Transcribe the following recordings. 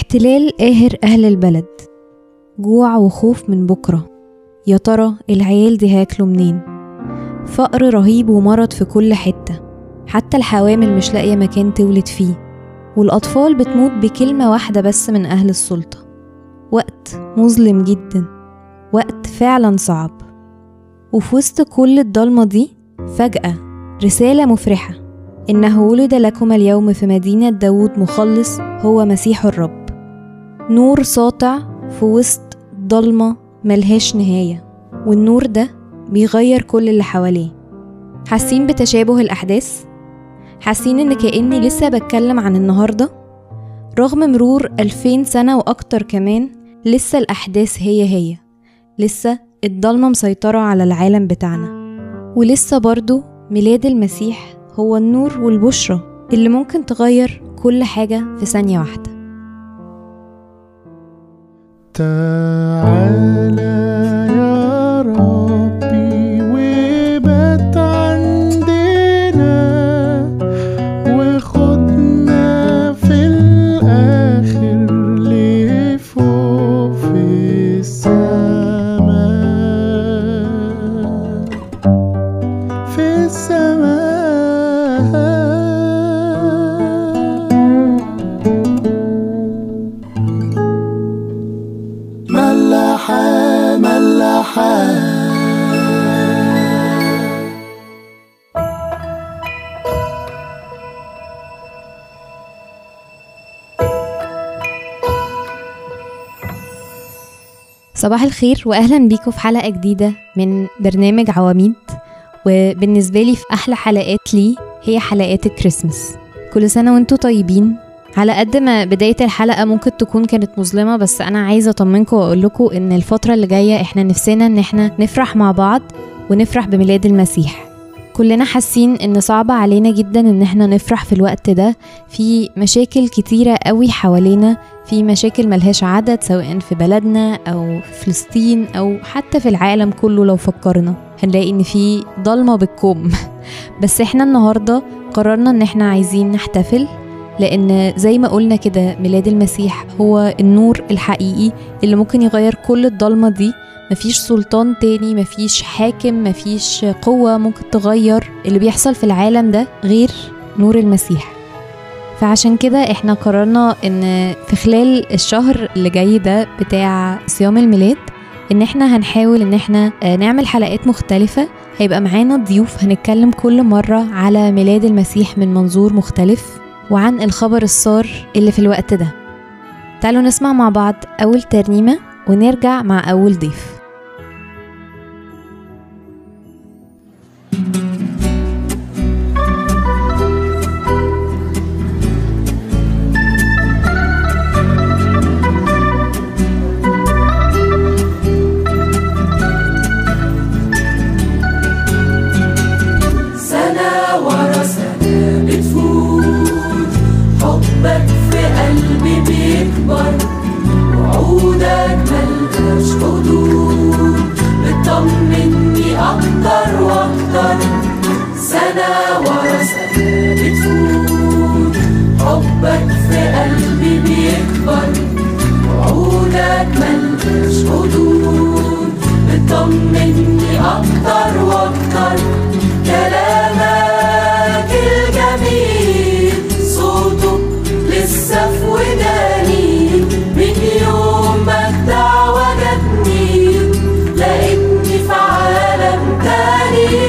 احتلال قاهر أهل البلد جوع وخوف من بكرة يا ترى العيال دي هياكلوا منين فقر رهيب ومرض في كل حتة حتى الحوامل مش لاقية مكان تولد فيه والأطفال بتموت بكلمة واحدة بس من أهل السلطة وقت مظلم جدا وقت فعلا صعب وفي وسط كل الضلمة دي فجأة رسالة مفرحة إنه ولد لكم اليوم في مدينة داود مخلص هو مسيح الرب نور ساطع في وسط ضلمة ملهاش نهاية والنور ده بيغير كل اللي حواليه حاسين بتشابه الأحداث؟ حاسين إن كأني لسه بتكلم عن النهاردة؟ رغم مرور ألفين سنة وأكتر كمان لسه الأحداث هي هي لسه الضلمة مسيطرة على العالم بتاعنا ولسه برضو ميلاد المسيح هو النور والبشرة اللي ممكن تغير كل حاجة في ثانية واحدة تعالى يا ربي وبات عندنا وخدنا في الآخر لفوق في السماء في السماء ملاحة ملاحة صباح الخير واهلا بيكم في حلقه جديده من برنامج عواميد وبالنسبه لي في احلى حلقات لي هي حلقات الكريسماس كل سنه وانتم طيبين على قد ما بدايه الحلقه ممكن تكون كانت مظلمه بس انا عايزه اطمنكم واقول لكم ان الفتره اللي جايه احنا نفسنا ان احنا نفرح مع بعض ونفرح بميلاد المسيح كلنا حاسين ان صعب علينا جدا ان احنا نفرح في الوقت ده في مشاكل كتيره قوي حوالينا في مشاكل ملهاش عدد سواء في بلدنا او في فلسطين او حتى في العالم كله لو فكرنا هنلاقي ان في ضلمه بالكم بس احنا النهارده قررنا ان احنا عايزين نحتفل لان زي ما قلنا كده ميلاد المسيح هو النور الحقيقي اللي ممكن يغير كل الضلمه دي مفيش سلطان تاني مفيش حاكم مفيش قوة ممكن تغير اللي بيحصل في العالم ده غير نور المسيح فعشان كده احنا قررنا ان في خلال الشهر اللي جاي ده بتاع صيام الميلاد ان احنا هنحاول ان احنا آه، نعمل حلقات مختلفة هيبقى معانا ضيوف هنتكلم كل مرة على ميلاد المسيح من منظور مختلف وعن الخبر السار اللي في الوقت ده تعالوا نسمع مع بعض أول ترنيمة ونرجع مع أول ضيف سنة ورا سنة بتفوت حبك في قلبي بيكبر وعودك ملهاش حدود بتطمني أكتر وأكتر سنة ورا سنة بتفوت حبك في قلبي بيكبر وعودك ملهاش حدود بتطمني أكتر وأكتر كلامك الجميل صوته لسه في وداني من يوم ما الدعوة جاتني لقيتني في عالم تاني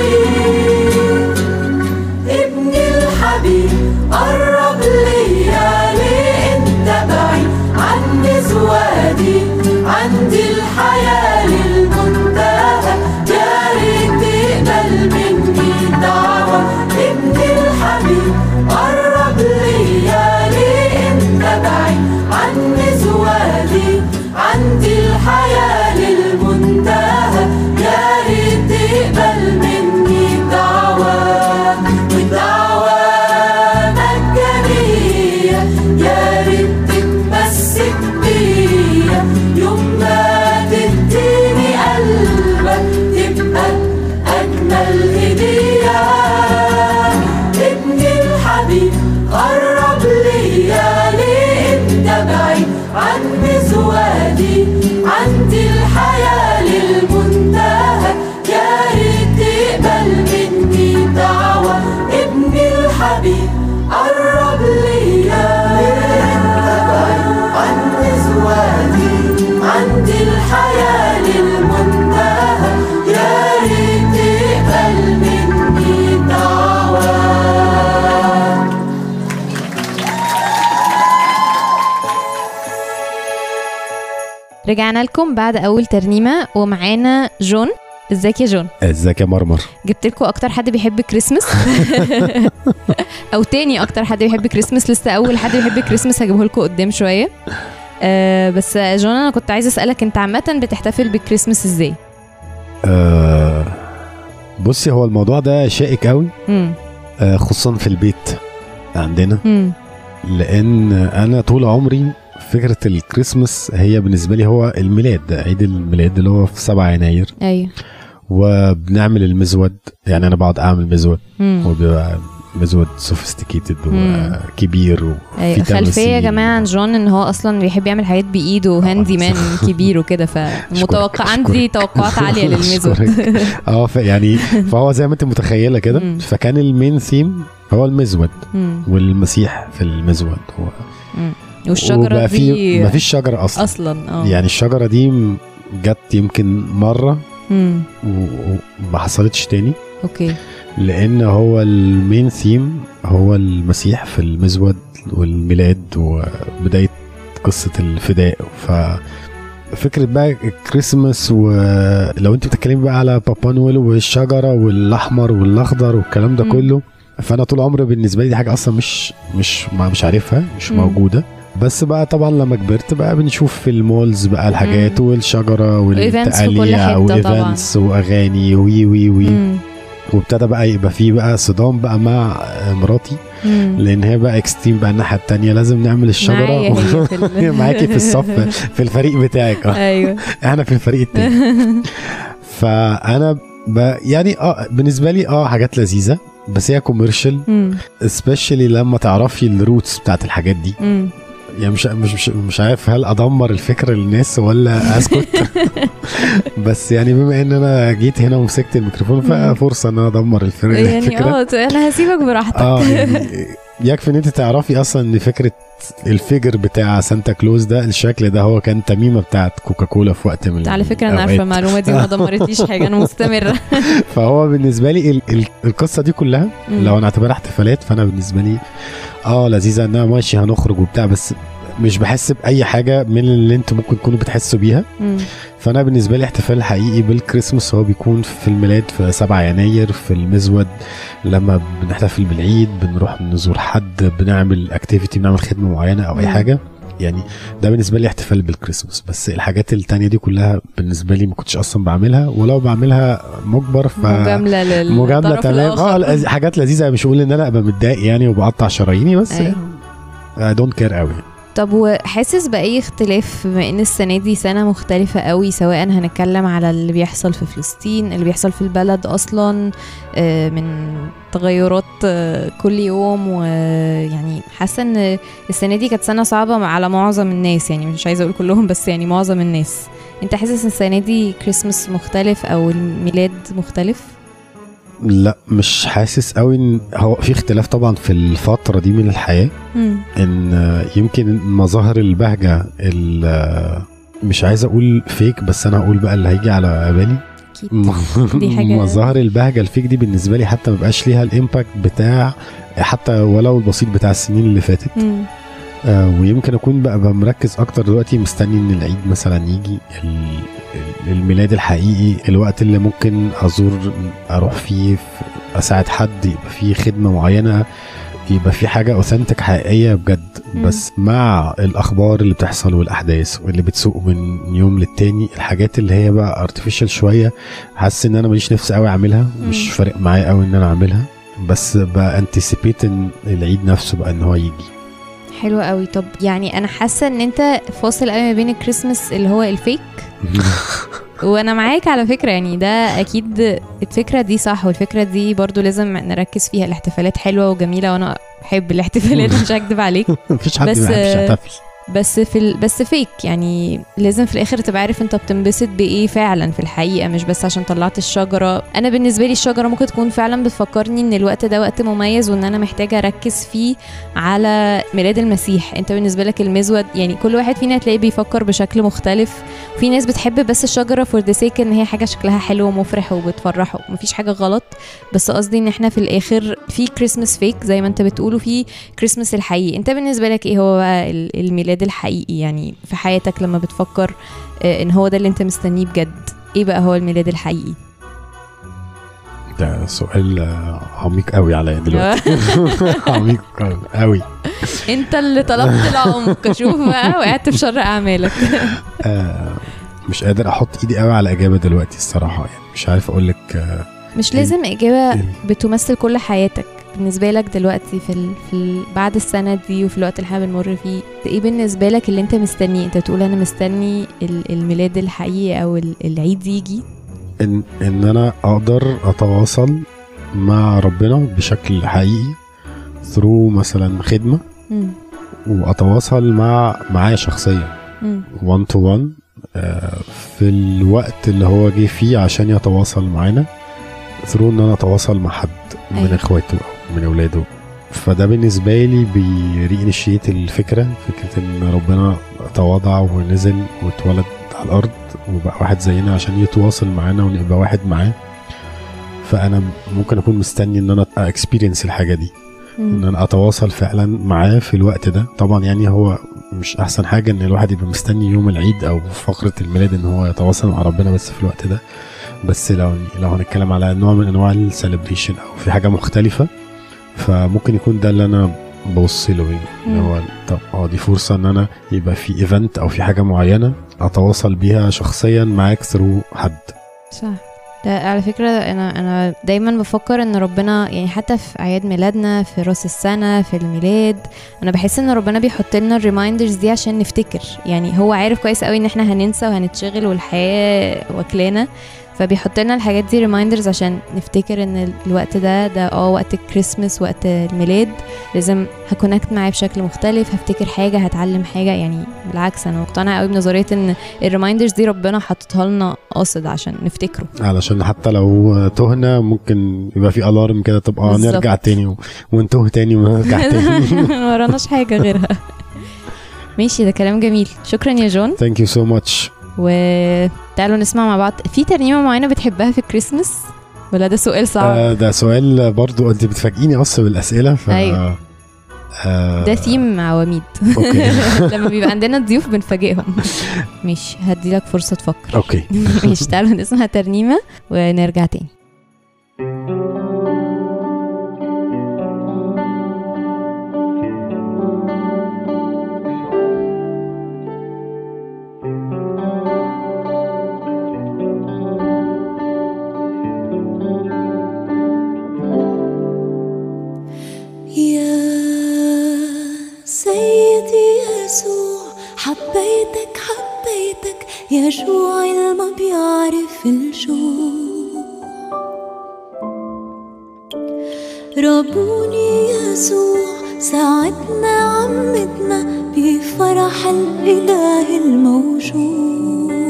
ابني الحبيب قرب ليا ليه انت بعيد عني زوادي عندي الحياة للمنتهى يا ريت تقبل مني دعوة ابني الحبيب قرب ليا ليه انت بعيد عني زوادي عندي الحياة للمنتهى يا ريت تقبل مني دعوة ودعوة مجانية يا ريت تتمسك بيا يوم ما تديني قلبك تبقى أجمل هدية ابني الحبيب قرب ليا ليه انت بعيد عن مزوادي عندي الحياة للمنتهى يا ريت تقبل مني دعوة ابني الحبيب قرب ليا عن مزوادي عندي الحياة للمنتهى يا ريت تقبل مني دعوة رجعنا لكم بعد اول ترنيمه ومعانا جون ازيك يا جون ازيك يا مرمر جبت لكم اكتر حد بيحب كريسمس او تاني اكتر حد بيحب كريسمس لسه اول حد بيحب كريسمس هجيبه لكم قدام شويه أه بس يا جون انا كنت عايزه اسالك انت عامه بتحتفل بالكريسمس ازاي آه بصي هو الموضوع ده شائك قوي امم آه خصوصا في البيت عندنا امم لان انا طول عمري فكره الكريسماس هي بالنسبه لي هو الميلاد عيد الميلاد اللي هو في 7 يناير ايوه وبنعمل المزود يعني انا بقعد اعمل مزود امم وبيبقى مزود سوفيستيكيتد مم. وكبير وفي ايوه تماثيل. خلفيه يا جماعه عن جون ان هو اصلا بيحب يعمل حاجات بايده وهاندي مان كبير وكده فمتوقع أشكرك، عندي توقعات عاليه للميزو أشكرك. اه ف- يعني فهو زي ما انت متخيله كده مم. فكان المين ثيم هو المزود مم. والمسيح في المزود و... والشجره وبقى في دي ما فيش شجره اصلا اصلا اه يعني الشجره دي م- جت يمكن مره مم. و- وما حصلتش تاني اوكي لان هو المين ثيم هو المسيح في المزود والميلاد وبدايه قصه الفداء ف فكرة بقى الكريسماس ولو انت بتتكلمي بقى على بابا نويل والشجرة والأحمر والأخضر والكلام ده مم. كله فأنا طول عمري بالنسبة لي دي حاجة أصلا مش مش ما مش عارفها مش مم. موجودة بس بقى طبعا لما كبرت بقى بنشوف في المولز بقى الحاجات مم. والشجرة وإيفنتس في كل والتقاليع حتة طبعاً. وإيفنتس وأغاني وي وي وي مم. وابتدى بقى يبقى فيه بقى صدام بقى مع مراتي مم. لان هي بقى اكستريم بقى الناحيه التانية لازم نعمل الشجره معايا هي في ال- معاكي في الصف في الفريق بتاعك اه ايوه احنا في الفريق التاني فانا ب... يعني اه بالنسبه لي اه حاجات لذيذه بس هي كوميرشال مم. سبيشالي لما تعرفي الروتس بتاعت الحاجات دي مم. يعني مش مش مش, مش عارف هل ادمر الفكره للناس ولا اسكت بس يعني بما ان انا جيت هنا ومسكت الميكروفون ففرصه ان انا ادمر الفر- يعني الفكره اه انا هسيبك براحتك اه يعني يكفي ان انت تعرفي اصلا ان فكره الفيجر بتاع سانتا كلوز ده الشكل ده هو كان تميمه بتاعت كوكاكولا في وقت من على فكره انا الأوقات. عارفه المعلومه دي وما دمرتليش حاجه انا مستمره فهو بالنسبه لي ال- ال- القصه دي كلها مم. لو انا اعتبرها احتفالات فانا بالنسبه لي اه لذيذه انها ماشي هنخرج وبتاع بس مش بحس باي حاجه من اللي انتوا ممكن تكونوا بتحسوا بيها مم. فانا بالنسبه لي احتفال حقيقي بالكريسماس هو بيكون في الميلاد في 7 يناير في المزود لما بنحتفل بالعيد بنروح نزور حد بنعمل اكتيفيتي بنعمل خدمه معينه او اي مم. حاجه يعني ده بالنسبه لي احتفال بالكريسماس بس الحاجات التانية دي كلها بالنسبه لي ما كنتش اصلا بعملها ولو بعمها مجبر ف مجامله لل مجامله الطرف تمام الآخر. اه لذ- حاجات لذيذه مش بقول ان انا ابقى متضايق يعني وبقطع شراييني بس أيوة. اي دونت كير قوي طب وحاسس بأي اختلاف بما ان السنة دي سنة مختلفة قوي سواء هنتكلم على اللي بيحصل في فلسطين اللي بيحصل في البلد اصلا آه، من تغيرات آه، كل يوم ويعني حاسة ان السنة دي كانت سنة صعبة على معظم الناس يعني مش عايزة اقول كلهم بس يعني معظم الناس انت حاسس ان السنة دي كريسمس مختلف او الميلاد مختلف؟ لا مش حاسس قوي ان هو في اختلاف طبعا في الفتره دي من الحياه مم. ان آه، يمكن مظاهر البهجه ال- آه، مش عايز اقول فيك بس انا هقول بقى اللي هيجي على بالي اكيد دي حاجة- مظاهر البهجه الفيك دي بالنسبه لي حتى مبقاش ليها الامباكت بتاع حتى ولو البسيط بتاع السنين اللي فاتت مم. آه ويمكن اكون بقى, بقى مركز اكتر دلوقتي مستني ان العيد مثلا يجي ال- ال- الميلاد الحقيقي الوقت اللي ممكن ازور اروح فيه في- اساعد حد يبقى فيه خدمه معينه يبقى في حاجه اوثنتك حقيقيه بجد مم. بس مع الاخبار اللي بتحصل والاحداث واللي بتسوق من يوم للتاني الحاجات اللي هي بقى ارتفيشال شويه حاسس ان انا ماليش نفس قوي اعملها مش مم. فارق معايا قوي ان انا اعملها بس بقى انتسيبيت ان العيد نفسه بقى ان هو يجي حلو قوي طب يعني انا حاسه ان انت فاصل قوي ما بين الكريسماس اللي هو الفيك وانا معاك على فكره يعني ده اكيد الفكره دي صح والفكره دي برضو لازم نركز فيها الاحتفالات حلوه وجميله وانا بحب الاحتفالات مش هكدب عليك مفيش حد بس- ما بيحبش يحتفل بس في ال... بس فيك يعني لازم في الاخر تبقى عارف انت بتنبسط بايه فعلا في الحقيقه مش بس عشان طلعت الشجره انا بالنسبه لي الشجره ممكن تكون فعلا بتفكرني ان الوقت ده وقت مميز وان انا محتاجه اركز فيه على ميلاد المسيح انت بالنسبه لك المزود يعني كل واحد فينا هتلاقيه بيفكر بشكل مختلف في ناس بتحب بس الشجره فور ذا سيك ان هي حاجه شكلها حلو ومفرح وبتفرحه مفيش حاجه غلط بس قصدي ان احنا في الاخر في كريسمس فيك زي ما انت بتقول وفي كريسمس الحقيقي انت بالنسبه لك ايه هو بقى ال- الميلاد الحقيقي يعني في حياتك لما بتفكر آه، ان هو ده اللي انت مستنيه بجد ايه بقى هو الميلاد الحقيقي ده سؤال آه، عميق قوي عليا دلوقتي عميق قوي انت اللي طلبت العمق شوف بقى وقعت في شر اعمالك آه مش قادر احط ايدي قوي على اجابه دلوقتي الصراحه يعني مش عارف اقول لك آه مش لازم اجابه بتمثل كل حياتك بالنسبه لك دلوقتي في ال... في ال... بعد السنه دي وفي الوقت اللي احنا بنمر فيه ايه بالنسبه لك اللي انت مستنيه انت تقول انا مستني ال... الميلاد الحقيقي او ال... العيد يجي ان ان انا اقدر اتواصل مع ربنا بشكل حقيقي ثرو مثلا خدمه مم. واتواصل مع معايا شخصيا مم. 1 تو 1 في الوقت اللي هو جه فيه عشان يتواصل معانا ثرو ان انا اتواصل مع حد من أيوة. اخواته او من اولاده فده بالنسبه لي بيرينيشيت الفكره فكره ان ربنا تواضع ونزل واتولد على الارض وبقى واحد زينا عشان يتواصل معانا ونبقى واحد معاه فانا ممكن اكون مستني ان انا اكسبيرينس الحاجه دي ان مم. انا اتواصل فعلا معاه في الوقت ده طبعا يعني هو مش احسن حاجه ان الواحد يبقى مستني يوم العيد او فقره الميلاد ان هو يتواصل مع ربنا بس في الوقت ده بس لو لو هنتكلم على نوع من انواع السليبريشن او في حاجه مختلفه فممكن يكون ده اللي انا ببص له يعني اللي مم. هو طب اه دي فرصه ان انا يبقى في ايفنت او في حاجه معينه اتواصل بيها شخصيا معاك ثرو حد صح ده على فكرة أنا أنا دايما بفكر إن ربنا يعني حتى في أعياد ميلادنا في راس السنة في الميلاد أنا بحس إن ربنا بيحط لنا الريمايندرز دي عشان نفتكر يعني هو عارف كويس قوي إن إحنا هننسى وهنتشغل والحياة واكلانا فبيحط لنا الحاجات دي ريمايندرز عشان نفتكر ان الوقت ده ده اه وقت الكريسماس وقت الميلاد لازم هكونكت معاه بشكل مختلف هفتكر حاجه هتعلم حاجه يعني بالعكس انا مقتنعه قوي بنظريه ان الريمايندرز دي ربنا حاططها لنا قاصد عشان نفتكره علشان حتى لو تهنا ممكن يبقى في الارم كده تبقى بالظبط. نرجع تاني و... ونتوه تاني ونرجع تاني ما وراناش حاجه غيرها ماشي ده كلام جميل شكرا يا جون ثانك يو سو ماتش وتعالوا نسمع مع بعض في ترنيمه معينه بتحبها في الكريسماس ولا ده سؤال صعب ده سؤال برضو انت بتفاجئيني اصلا بالاسئله ف أيوة. آه، ده ثيم عواميد اوكي لما بيبقى عندنا ضيوف بنفاجئهم ماشي هدي لك فرصه تفكر اوكي ماشي تعالوا نسمع ترنيمه ونرجع تاني يا سيدي يسوع حبيتك حبيتك يشوع اللي ما بيعرف الجوع ربوني يسوع ساعدنا عمتنا بفرح الإله الموجود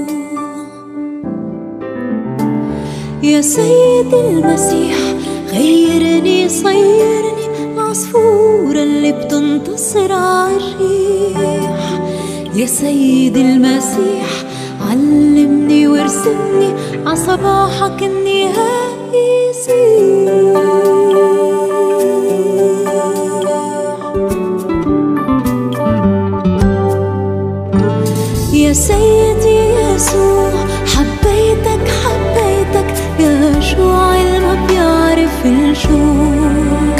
يا سيد المسيح غيرني صيرني العصفورة اللي بتنتصر عالريح يا سيد المسيح علمني وارسمني عصباحك النهائي يسيح يا سيدي يسوع حبيتك حبيتك يا يشوع اللي ما بيعرف الجوع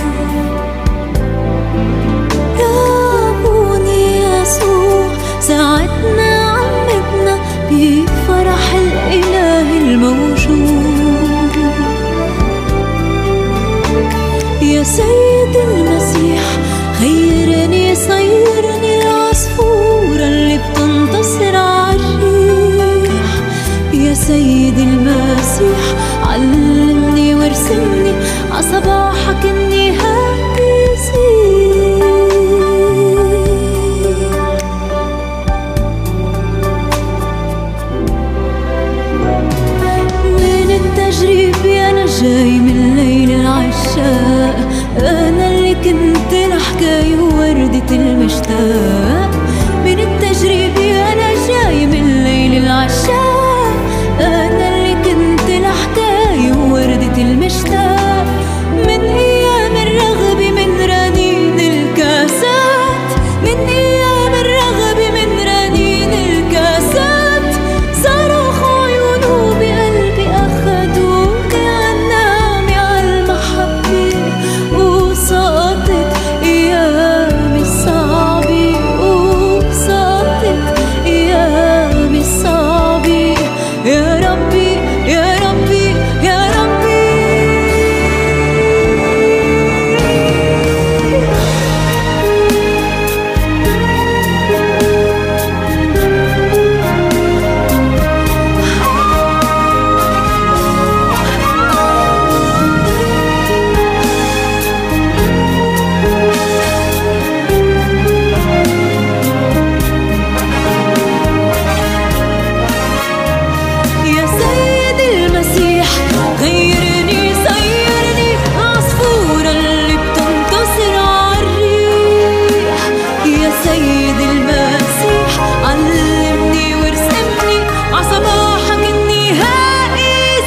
ربوني يسوع ساعدنا عمتنا بفرح الإله الموجود يا سيد المسيح غيرني صيرني العصفورة اللي بتنتصر عالريح يا سيد المسيح علمني وارسمني عصباحك النهائي يسيح جاي من ليل العشاق أنا اللي كنت الحكاية ووردة المشتاق من التجربة أنا جاي من ليل العشاق أنا اللي كنت الحكاية ووردة المشتاق من أيام الرغب من رنين الكاسات من أيام الرغب من رنين الكاسات صاروخ عيونه بقلبي أخدوني عنامي عالمحبة وسقطت أيامي الصعبة وسقطت أيامي الصعبة يا ربي يا ربي يا ربي يا سيد المسيح غيرني صيرني عصفورة اللي بتنتصر عالريح يا سيد المسيح علمني وارسمني عصباحك النهائي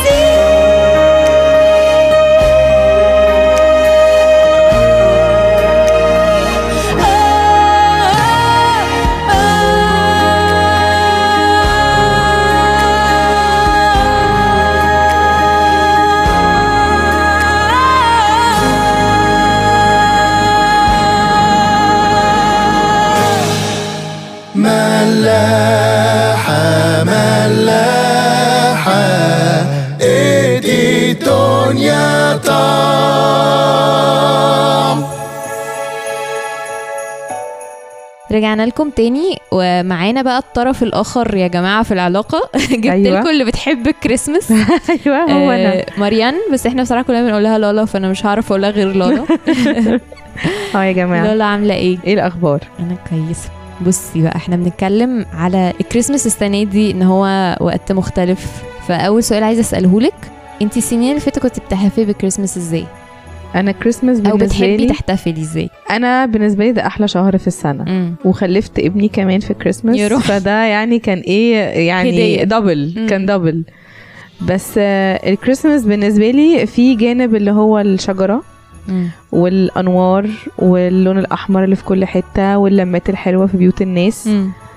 ملاحة ملاحة ادي الدنيا طعم رجعنا لكم تاني ومعانا بقى الطرف الاخر يا جماعه في العلاقه جبت أيوة. لكم اللي بتحب الكريسماس ايوه هو انا آه، مريان بس احنا بصراحه كلنا بنقول لها لالا فانا مش هعرف اقول لها غير لالا اه يا جماعه لالا عامله ايه ايه الاخبار انا كويسه بصي بقى احنا بنتكلم على الكريسماس السنه دي ان هو وقت مختلف فاول سؤال عايزه اساله لك انت السنين اللي فاتت كنت بتحتفلي بالكريسماس ازاي انا كريسماس او بالنسبه بتحبي لي تحتفلي ازاي انا بالنسبه لي ده احلى شهر في السنه امم وخلفت ابني كمان في كريسماس يا روح. فده يعني كان ايه يعني هدية. دبل مم. كان دبل بس آه، الكريسماس بالنسبه لي في جانب اللي هو الشجره والانوار واللون الاحمر اللي في كل حته واللمات الحلوه في بيوت الناس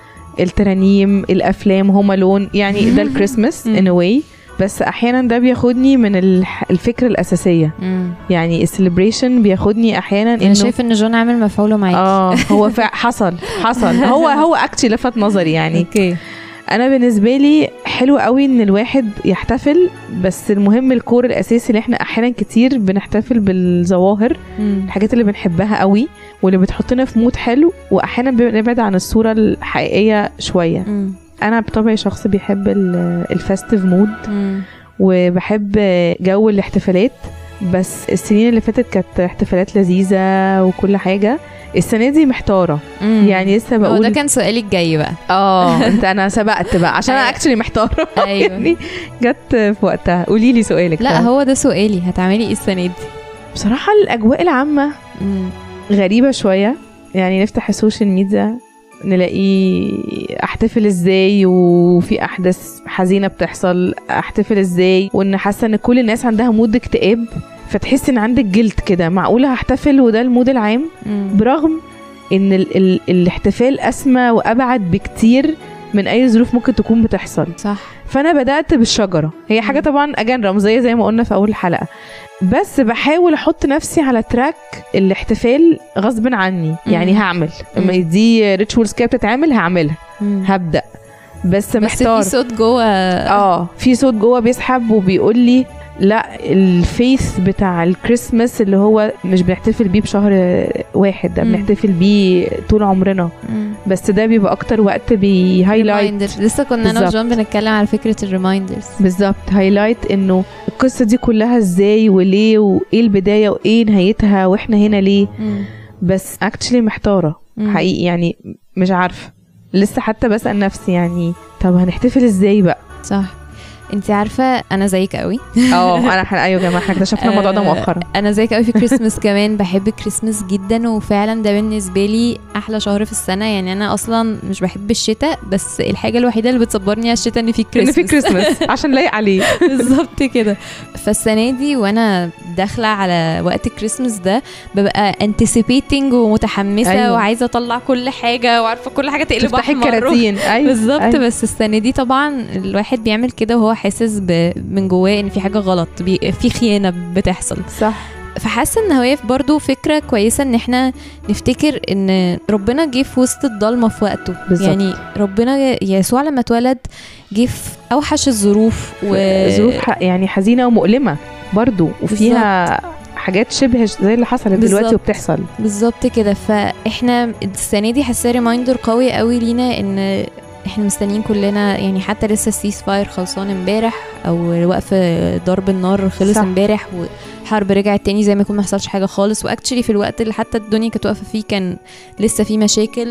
الترانيم الافلام هما لون يعني ده الكريسماس مم. ان واي بس احيانا ده بياخدني من الح- الفكره الاساسيه امم يعني السليبريشن بياخدني احيانا انا انه شايفه ان جون عامل مفعوله معاكي اه هو فع حصل حصل هو هو اكشلي لفت نظري يعني اوكي انا بالنسبه لي حلو قوي ان الواحد يحتفل بس المهم الكور الاساسي اللي احنا احيانا كتير بنحتفل بالظواهر مم. الحاجات اللي بنحبها قوي واللي بتحطنا في مود حلو واحيانا بنبعد عن الصوره الحقيقيه شويه مم. انا بطبعي شخص بيحب الفاستيف مود مم. وبحب جو الاحتفالات بس السنين اللي فاتت كانت احتفالات لذيذه وكل حاجه السنه دي محتاره مم. يعني لسه هو بقول ده كان سؤالي الجاي بقى اه انت انا سبقت بقى عشان انا أيوة. اكشلي محتاره ايوه يعني جت في وقتها قولي لي سؤالك لا طيب. هو ده سؤالي هتعملي ايه السنه دي بصراحه الاجواء العامه مم. غريبه شويه يعني نفتح السوشيال ميديا نلاقي احتفل ازاي وفي احداث حزينه بتحصل احتفل ازاي وان حاسه ان كل الناس عندها مود اكتئاب فتحس ان عندك جلد كده معقوله هحتفل وده المود العام مم. برغم ان ال ال الاحتفال اسمى وابعد بكتير من اي ظروف ممكن تكون بتحصل صح فانا بدات بالشجره هي حاجه مم. طبعا اجان رمزيه زي ما قلنا في اول الحلقه بس بحاول احط نفسي على تراك الاحتفال غصب عني يعني مم. هعمل مم. لما دي ريتشولز كده بتتعمل هعملها مم. هبدا بس بس محتار في صوت جوه اه في صوت جوه بيسحب وبيقول لي لا الفيث بتاع الكريسماس اللي هو مش بنحتفل بيه بشهر واحد ده مم. بنحتفل بيه طول عمرنا مم. بس ده بيبقى اكتر وقت بيهايلايت Reminder. لسه كنا انا بالظبط. وجون بنتكلم على فكره الريمايندرز بالظبط هايلايت انه القصه دي كلها ازاي وليه وايه البدايه وايه نهايتها واحنا هنا ليه بس اكشلي محتاره حقيقي يعني مش عارفه لسه حتى بسال نفسي يعني طب هنحتفل ازاي بقى صح انت عارفه انا زيك قوي اه انا ح- ايوه يا جماعه احنا اكتشفنا الموضوع ده آه، مؤخرا انا زيك قوي في كريسمس كمان بحب كريسمس جدا وفعلا ده بالنسبه لي احلى شهر في السنه يعني انا اصلا مش بحب الشتاء بس الحاجه الوحيده اللي بتصبرني على الشتاء ان في ان كريسمس في كريسمس عشان لايق عليه بالظبط كده فالسنه دي وانا داخله على وقت الكريسماس ده ببقى انتسيبيتنج ومتحمسه أيوة. أيوة. وعايزه اطلع كل حاجه وعارفه كل حاجه تقلب تفتحي احمر الكراتين ايوه بالظبط أيوة. بس السنه دي طبعا الواحد بيعمل كده وهو حاسس ب... من جواه ان في حاجه غلط بي... في خيانه بتحصل صح فحاسه ان هي برضه فكره كويسه ان احنا نفتكر ان ربنا جه في وسط الضلمه في وقته بالظبط. يعني ربنا يسوع لما اتولد جه في اوحش الظروف و... ظروف ح- يعني حزينه ومؤلمه برضو وفيها حاجات شبه ش- زي اللي حصلت دلوقتي بالظبط. وبتحصل بالظبط كده فاحنا السنه دي حاسه ريمايندر قوي قوي لينا ان احنا مستنيين كلنا يعني حتى لسه السيس فاير خلصان امبارح او وقف ضرب النار خلص صح. امبارح والحرب رجعت تاني زي ما يكون ما حصلش حاجه خالص واكشلي في الوقت اللي حتى الدنيا كانت واقفه فيه كان لسه في مشاكل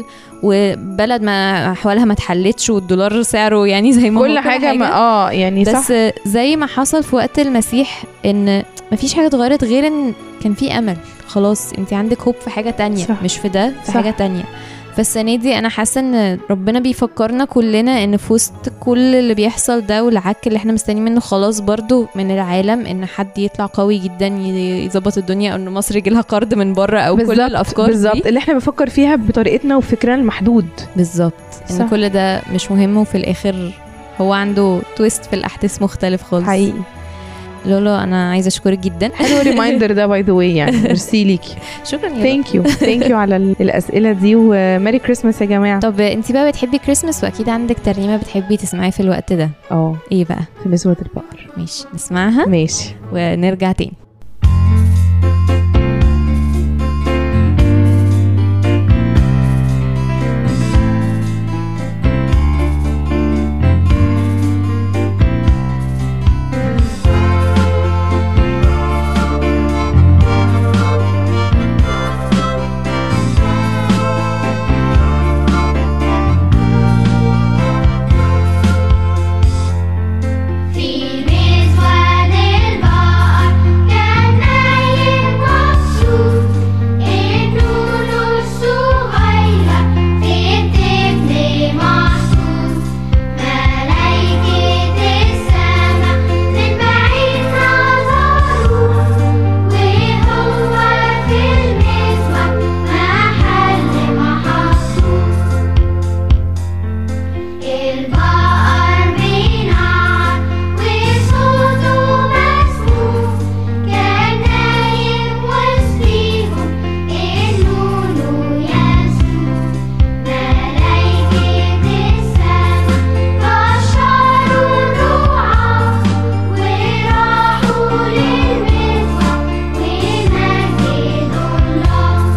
وبلد ما احوالها ما اتحلتش والدولار سعره يعني زي ما هو كل حاجه ما اه يعني صح بس زي ما حصل في وقت المسيح ان مفيش حاجه اتغيرت غير ان كان في امل خلاص انت عندك هوب في حاجه تانية صح. مش في ده في صح. حاجه تانية فالسنه دي انا حاسه ان ربنا بيفكرنا كلنا ان في وسط كل اللي بيحصل ده والعك اللي احنا مستنيين منه خلاص برضو من العالم ان حد يطلع قوي جدا ي- يظبط الدنيا او ان مصر يجي لها قرض من بره او كل بالظبط الافكار بالظبط دي اللي احنا بنفكر فيها بطريقتنا وفكرنا المحدود بالظبط ان صح. كل ده مش مهم وفي الاخر هو عنده تويست في الاحداث مختلف خالص حقيقي لولو انا عايزه اشكرك جدا حلو الريمايندر ده باي ذا واي يعني ميرسي ليكي شكرا يا ثانك يو ثانك يو على ال- الاسئله دي وميري كريسماس يا جماعه طب انت بقى بتحبي كريسمس واكيد عندك ترنيمه بتحبي تسمعي في الوقت ده اه ايه بقى في مسوة البقر ماشي نسمعها ماشي ونرجع تاني في مزود البقر كان نايم مبسوط النونو الصغيرة في الطفل محطوط ملايكة السما من بعيد نظروه وهو في المزود محل محطوط البقر بينعر وصوته مسموع كان نايم وسطيهم النونو يسوع ملايكة السما بشروا الرعاة وراحوا للمذبح ومجدوا الله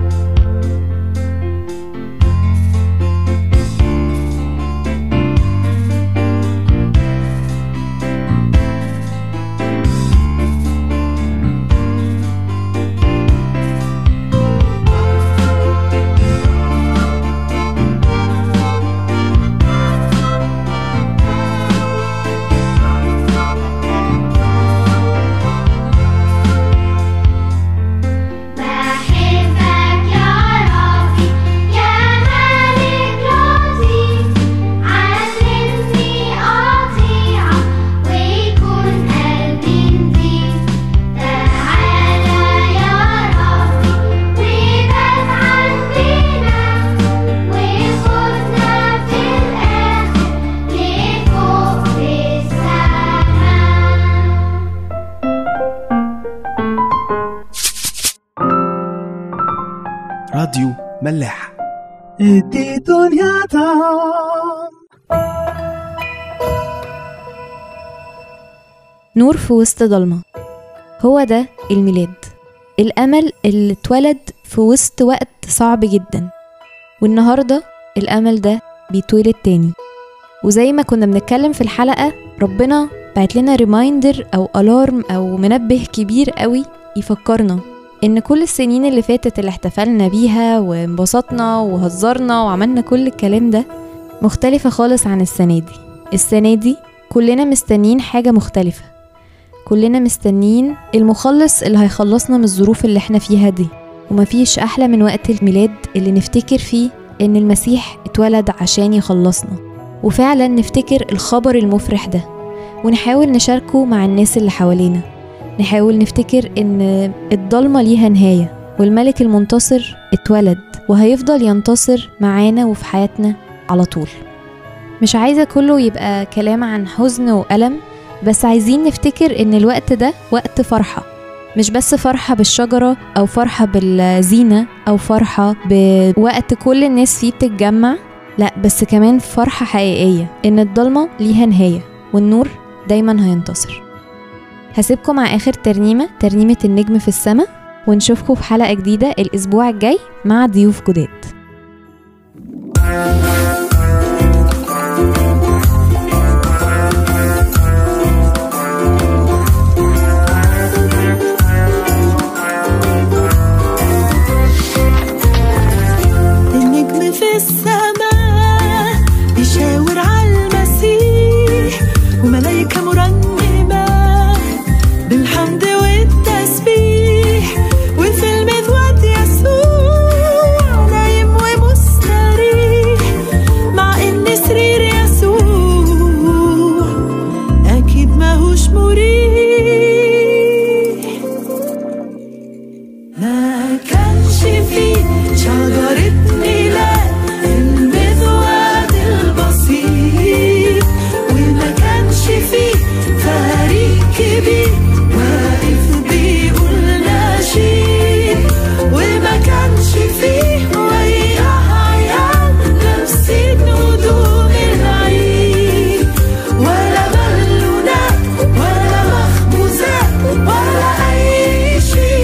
بحبك يا ربي يا ملك لطيف علمني أطيعك ويكون قلبي نضيف تعالى يا ربي وبات عندنا وخدنا في الآخر لفوق في السما راديو ملاح نور في وسط ضلمه هو ده الميلاد الامل اللي اتولد في وسط وقت صعب جدا والنهارده الامل ده بيتولد تاني وزي ما كنا بنتكلم في الحلقه ربنا بعت لنا ريمايندر او الارم او منبه كبير قوي يفكرنا ان كل السنين اللي فاتت اللي احتفلنا بيها وانبسطنا وهزرنا وعملنا كل الكلام ده مختلفة خالص عن السنة دي السنة دي كلنا مستنيين حاجة مختلفة كلنا مستنيين المخلص اللي هيخلصنا من الظروف اللي احنا فيها دي ومفيش أحلى من وقت الميلاد اللي نفتكر فيه إن المسيح اتولد عشان يخلصنا وفعلا نفتكر الخبر المفرح ده ونحاول نشاركه مع الناس اللي حوالينا نحاول نفتكر إن الضلمة ليها نهاية والملك المنتصر اتولد وهيفضل ينتصر معانا وفي حياتنا على طول مش عايزة كله يبقى كلام عن حزن وألم بس عايزين نفتكر إن الوقت ده وقت فرحة مش بس فرحة بالشجرة أو فرحة بالزينة أو فرحة بوقت كل الناس فيه بتتجمع لا بس كمان فرحة حقيقية إن الضلمة ليها نهاية والنور دايما هينتصر هسيبكم مع آخر ترنيمة ترنيمة النجم في السماء ونشوفكم في حلقة جديدة الأسبوع الجاي مع ضيوف جداد النجم في السماء بيشاور على المسيح وملايكة مرنمة بالحمد والتسبيح وفي المذود يسوع نايم ومستريح مع ان سرير يسوع اكيد ماهوش مريح ما كانش فيه شجرة ميلاد المذود البسيط وما كانش فيه فريق كبير واقف بيقول نشيد وما كانش فيه وياه عيال لابسين هدوم العيد ولا بالونات ولا مخبوزات ولا أي شيء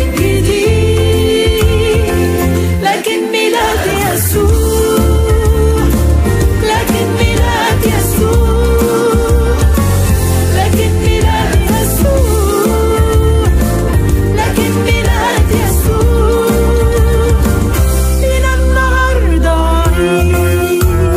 جديد لكن ميلاد يسوع لكن ميلاد يسوع لكن ميلاد يسوع لكن ميلاد يسوع لينا النهارده عيد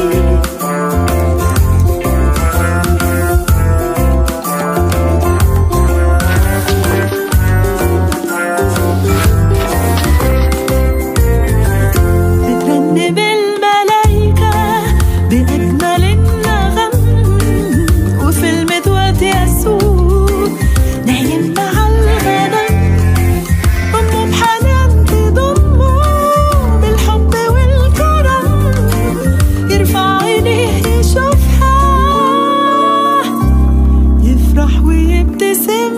بترنم الملايكة بأجمل النغم وفي المذود يسوع نايم مع الغنم أمه بحنان تضمه بالحب والكرم يرفع عينيه يشوفها يفرح ويبتسم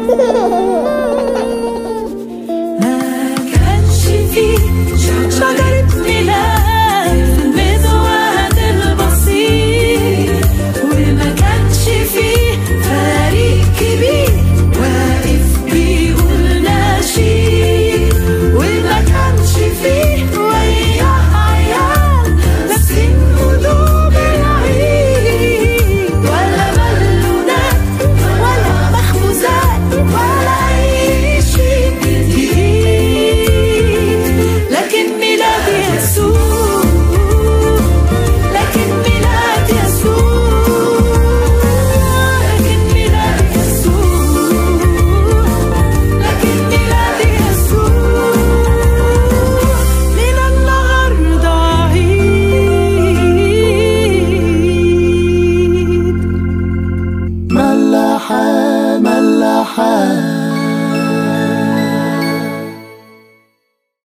ما كانش فيه شجرة ميلاد في المذود البسيط وما كانش فيه فريق كبير واقف بيقول نشيد وما كانش فيه وياه عيال لابسين هدوم العيد ولا بالونات ولا مخبوزات ولا أي شيء جديد لكن ميلاد يسوع لكن ميلاد يسوع لكن ميلاد يسوع لكن ميلاد يسوع لينا النهارده عيد ملاحة ملاحة